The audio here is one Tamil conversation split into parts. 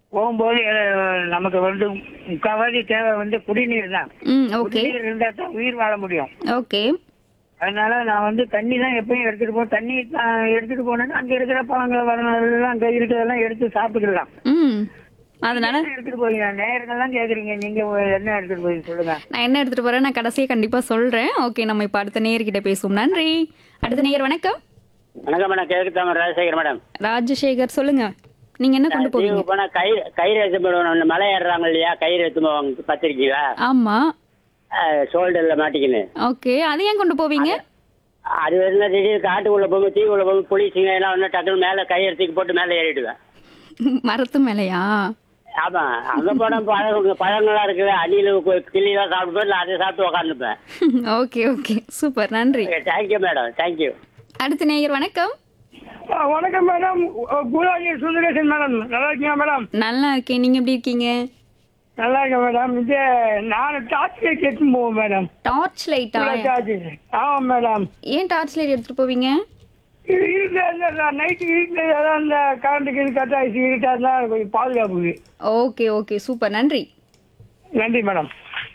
போகும்போது அஹ், நமக்கு வந்து முக்கால்வாசி தேவை வந்து குடிநீர் தான் ம் ஓகே குடிநீர் இருந்தா தான் உயிர் வாழ முடியும் ஓகே அதனால நான் வந்து தண்ணி தான் எப்பயும் எடுத்துட்டு போவேன் தண்ணி நான் எடுத்துட்டு போனேன்னா அங்க இருக்கிற பழங்கள் வரலாம் அங்க இருக்கிறதெல்லாம் எடுத்து சாப்பிட்டுக்கலாம் ம் அதனால என்ன எடுத்துட்டு போறீங்க நேரங்கள்லாம் கேக்குறீங்க நீங்க என்ன எடுத்துட்டு போய் சொல்லுங்க நான் என்ன எடுத்துட்டு போறேன் நான் கடைசியாக கண்டிப்பா சொல்றேன் ஓகே நம்ம இப்ப அடுத்த நேயர்கிட்ட பேசுவோம் நன்றி அடுத்த நேயர் வணக்கம் வணக்கம் மேடம் கேக்கு தான் ராஜசேகர் மேடம் ராஜசேகர் சொல்லுங்க நீங்க என்ன கொண்டு போவீங்க தீவுக்கு போனா கயிறு கயிறு எடுத்து போடுவோம் இந்த மலை ஏறுறாங்க இல்லையா கயிறு எடுத்து போவாங்க பத்திரிக்கீங்களா ஆமா ஷோல்டர்ல மாட்டிக்கின்னு ஓகே அது ஏன் கொண்டு போவீங்க அது வந்து திடீர்னு காட்டுக்குள்ள போகும்போது தீவுக்குள்ள போகும்போது புளிச்சிங்க எல்லாம் வந்து டக்குனு மேல கயிறு தூக்கி போட்டு மேல ஏறிடுவேன் மரத்து மேலையா ஆமா அங்க போனா பழம் பழங்கள்லாம் இருக்குது அணில கிளியெல்லாம் சாப்பிட்டு இல்லை அதை சாப்பிட்டு உக்காந்துப்பேன் ஓகே ஓகே சூப்பர் நன்றி தேங்க்யூ மேடம் தேங்க்யூ அடுத்த நேயர் வணக்கம் வணக்கம் மேடம் குலாஜி சுந்தரேசன் மேடம் நல்லா இருக்கீங்க மேடம் நல்லா இருக்கேன் நீங்க எப்படி இருக்கீங்க நல்லா இருக்கேன் மேடம் இது நான் டார்ச் லைட் எடுத்துன்னு போவோம் மேடம் டார்ச் லைட்டா டார்ச் ஆமா மேடம் ஏன் டார்ச் லைட் எடுத்துட்டு போவீங்க இது இருட்டு அந்த நைட்டு இருட்டு ஏதாவது அந்த கரண்ட்டுக்கு இது கட் ஆயிடுச்சு இருட்டா இருந்தா கொஞ்சம் பாதுகாப்புக்கு ஓகே ஓகே சூப்பர் நன்றி நன்றி மேடம்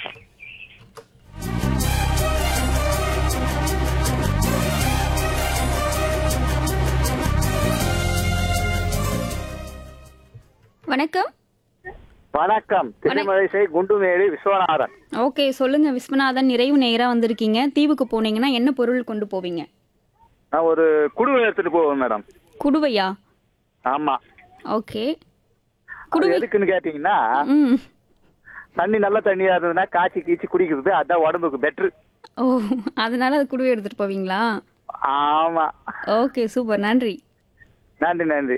வணக்கம் வணக்கம் திருமலைசை குண்டுமேடு விஸ்வநாதன் ஓகே சொல்லுங்க விஸ்வநாதன் நிறைவு நேரா வந்திருக்கீங்க தீவுக்கு போனீங்கன்னா என்ன பொருள் கொண்டு போவீங்க நான் ஒரு குடுவை எடுத்துட்டு போவேன் மேடம் குடுவையா ஆமா ஓகே அது குடுவை எதுக்குன்னு கேட்டீங்கன்னா ம் தண்ணி நல்ல தண்ணியா இருந்ததுன்னா காய்ச்சி கீச்சி குடிக்கிறது அதான் உடம்புக்கு பெட்ரு ஓ அதனால அது குடுவை எடுத்துட்டு போவீங்களா ஆமா ஓகே சூப்பர் நன்றி நன்றி நன்றி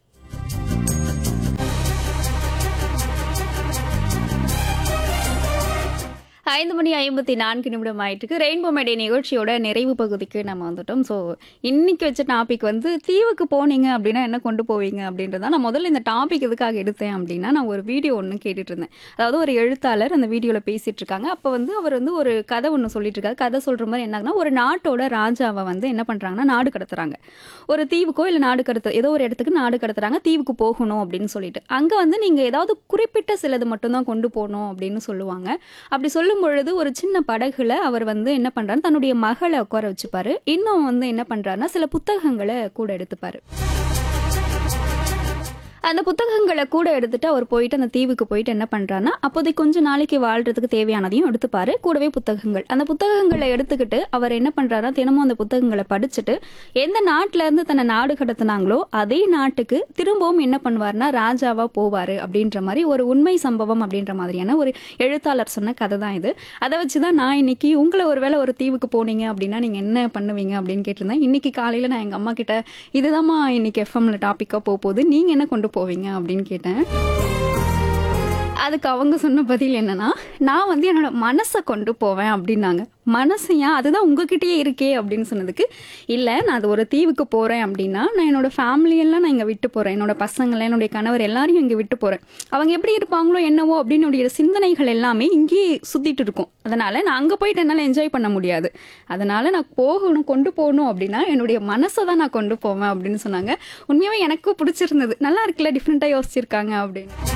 ஐந்து மணி ஐம்பத்தி நான்கு நிமிடம் ஆயிட்டுக்கு ரெயின்போ மேடே நிகழ்ச்சியோட நிறைவு பகுதிக்கு நம்ம வந்துட்டோம் ஸோ இன்னைக்கு வச்ச டாபிக் வந்து தீவுக்கு போனீங்க அப்படின்னா என்ன கொண்டு போவீங்க அப்படின்றத நான் முதல்ல இந்த டாபிக் எதுக்காக எடுத்தேன் அப்படின்னா நான் ஒரு வீடியோ ஒன்று கேட்டுட்டு இருந்தேன் அதாவது ஒரு எழுத்தாளர் அந்த வீடியோவில் பேசிட்டு இருக்காங்க அப்போ வந்து அவர் வந்து ஒரு கதை ஒன்று சொல்லிட்டு இருக்காரு கதை சொல்ற மாதிரி என்னாகுன்னா ஒரு நாட்டோட ராஜாவை வந்து என்ன பண்றாங்கன்னா நாடு கடத்துறாங்க ஒரு தீவுக்கோ இல்லை நாடு கடத்து ஏதோ ஒரு இடத்துக்கு நாடு கடத்துறாங்க தீவுக்கு போகணும் அப்படின்னு சொல்லிட்டு அங்கே வந்து நீங்கள் ஏதாவது குறிப்பிட்ட சிலது மட்டும்தான் கொண்டு போகணும் அப்படின்னு சொல்லுவாங்க அப்படி சொல்லும் பொழுது ஒரு சின்ன படகுல அவர் வந்து என்ன பண்றாரு தன்னுடைய மகளை உட்கார வச்சுப்பாரு இன்னும் வந்து என்ன பண்றாருன்னா சில புத்தகங்களை கூட எடுத்துப்பாரு அந்த புத்தகங்களை கூட எடுத்துட்டு அவர் போயிட்டு அந்த தீவுக்கு போயிட்டு என்ன பண்றாருன்னா அப்போதைக்கு கொஞ்ச நாளைக்கு வாழ்றதுக்கு தேவையானதையும் எடுத்துப்பாரு கூடவே புத்தகங்கள் அந்த புத்தகங்களை எடுத்துக்கிட்டு அவர் என்ன பண்றாருன்னா தினமும் அந்த புத்தகங்களை படிச்சுட்டு எந்த நாட்டுல இருந்து தன்னை நாடு கடத்துனாங்களோ அதே நாட்டுக்கு திரும்பவும் என்ன பண்ணுவார்னா ராஜாவா போவாரு அப்படின்ற மாதிரி ஒரு உண்மை சம்பவம் அப்படின்ற மாதிரியான ஒரு எழுத்தாளர் சொன்ன கதை தான் இது அதை வச்சுதான் நான் இன்னைக்கு உங்களை ஒருவேளை ஒரு தீவுக்கு போனீங்க அப்படின்னா நீங்க என்ன பண்ணுவீங்க அப்படின்னு கேட்டிருந்தேன் இன்னைக்கு காலையில நான் எங்க அம்மா கிட்ட இதுதாம்மா இன்னைக்கு எஃப்எம்ல டாபிக்கா போக போகுது நீங்க என்ன கொண்டு போவீங்க அப்படின்னு கேட்டேன் அதுக்கு அவங்க சொன்ன பதில் என்னன்னா நான் வந்து என்னோட மனசை கொண்டு போவேன் அப்படின்னாங்க மனசு ஏன் அதுதான் உங்ககிட்டயே இருக்கே அப்படின்னு சொன்னதுக்கு இல்லை நான் அது ஒரு தீவுக்கு போகிறேன் அப்படின்னா நான் என்னோட ஃபேமிலியெல்லாம் நான் இங்கே விட்டு போகிறேன் என்னோட பசங்களை என்னுடைய கணவர் எல்லாரையும் இங்கே விட்டு போகிறேன் அவங்க எப்படி இருப்பாங்களோ என்னவோ அப்படின்னு என்னுடைய சிந்தனைகள் எல்லாமே இங்கேயே சுற்றிட்டு இருக்கும் அதனால் நான் அங்கே போயிட்டு என்னால் என்ஜாய் பண்ண முடியாது அதனால் நான் போகணும் கொண்டு போகணும் அப்படின்னா என்னுடைய மனசை தான் நான் கொண்டு போவேன் அப்படின்னு சொன்னாங்க உண்மையாகவே எனக்கும் பிடிச்சிருந்தது நல்லா இருக்குல்ல டிஃப்ரெண்ட்டாக யோசிச்சிருக்காங்க அப்படின்னு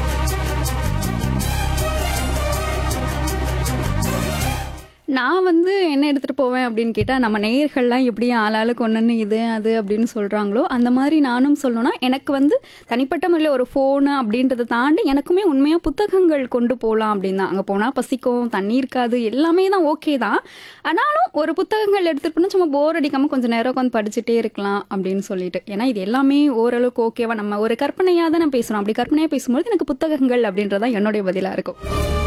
நான் வந்து என்ன எடுத்துகிட்டு போவேன் அப்படின்னு கேட்டால் நம்ம நேயர்கள்லாம் எப்படி ஆளாளுக்கு ஒன்றுன்னு இது அது அப்படின்னு சொல்கிறாங்களோ அந்த மாதிரி நானும் சொல்லணும்னா எனக்கு வந்து தனிப்பட்ட முறையில் ஒரு ஃபோனு அப்படின்றத தாண்டி எனக்குமே உண்மையாக புத்தகங்கள் கொண்டு போகலாம் அப்படின்னு தான் அங்கே போனால் பசிக்கும் தண்ணி இருக்காது எல்லாமே தான் ஓகே தான் ஆனாலும் ஒரு புத்தகங்கள் எடுத்துகிட்டு போனால் சும்மா போர் அடிக்காமல் கொஞ்சம் நேரம் உட்காந்து படிச்சுட்டே இருக்கலாம் அப்படின்னு சொல்லிட்டு ஏன்னா இது எல்லாமே ஓரளவுக்கு ஓகேவா நம்ம ஒரு கற்பனையாக தானே பேசுகிறோம் அப்படி கற்பனையாக பேசும்போது எனக்கு புத்தகங்கள் அப்படின்றதான் என்னுடைய பதிலாக இருக்கும்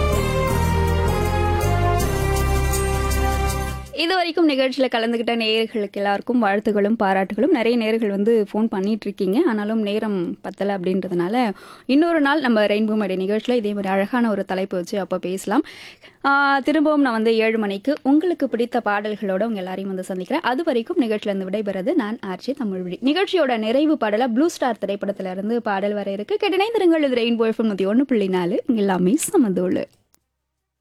இது வரைக்கும் நிகழ்ச்சியில் கலந்துக்கிட்ட நேயர்களுக்கு எல்லாருக்கும் வாழ்த்துகளும் பாராட்டுகளும் நிறைய நேயர்கள் வந்து ஃபோன் பண்ணிட்டு இருக்கீங்க ஆனாலும் நேரம் பத்தலை அப்படின்றதுனால இன்னொரு நாள் நம்ம ரெயின்போ மேடை நிகழ்ச்சியில் இதே மாதிரி அழகான ஒரு தலைப்பு வச்சு அப்போ பேசலாம் ஆஹ் திரும்பவும் நான் வந்து ஏழு மணிக்கு உங்களுக்கு பிடித்த பாடல்களோட உங்க எல்லாரையும் வந்து சந்திக்கிறேன் அது வரைக்கும் நிகழ்ச்சியிலிருந்து விடைபெறது நான் ஆர்ச்சி தமிழ்வழி நிகழ்ச்சியோட நிறைவு பாடல ப்ளூ ஸ்டார் திரைப்படத்துல இருந்து பாடல் வர இருக்கு கேட்டினை திருங்கள் இது ரெயின்போ எஃப்எம் நூற்றி ஒன்று புள்ளி நாலு எல்லாமே சமந்தோಳು